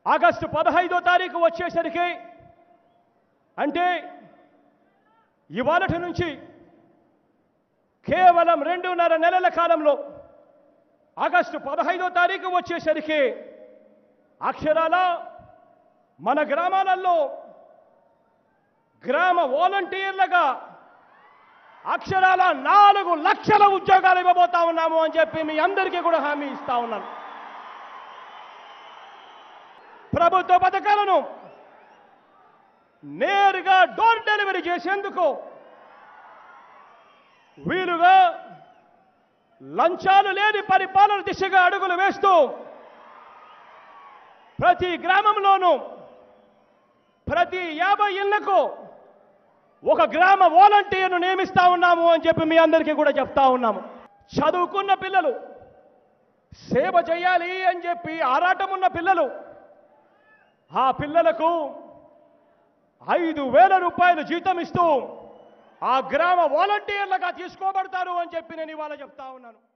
August పదహైదో తారీఖు వచ్చేసరికి అంటే ఇవాళటి నుంచి కేవలం రెండున్నర నెలల కాలంలో ఆగస్టు పదహైదో తారీఖు వచ్చేసరికి అక్షరాల మన గ్రామాలలో గ్రామ వాలంటీర్లుగా అక్షరాల నాలుగు లక్షల ఉద్యోగాలు ఇవ్వబోతా ఉన్నాము అని చెప్పి మీ అందరికీ కూడా హామీ ఇస్తా ఉన్నాను ప్రభుత్వ పథకాలను నేరుగా డోర్ డెలివరీ చేసేందుకు వీలుగా లంచాలు లేని పరిపాలన దిశగా అడుగులు వేస్తూ ప్రతి గ్రామంలోనూ ప్రతి యాభై ఇళ్లకు ఒక గ్రామ వాలంటీర్ను నియమిస్తా ఉన్నాము అని చెప్పి మీ అందరికీ కూడా చెప్తా ఉన్నాము చదువుకున్న పిల్లలు సేవ చేయాలి అని చెప్పి ఆరాటం ఉన్న పిల్లలు ఆ పిల్లలకు ఐదు వేల రూపాయలు జీతం ఇస్తూ ఆ గ్రామ వాలంటీర్లుగా తీసుకోబడతారు అని చెప్పి నేను ఇవాళ చెప్తా ఉన్నాను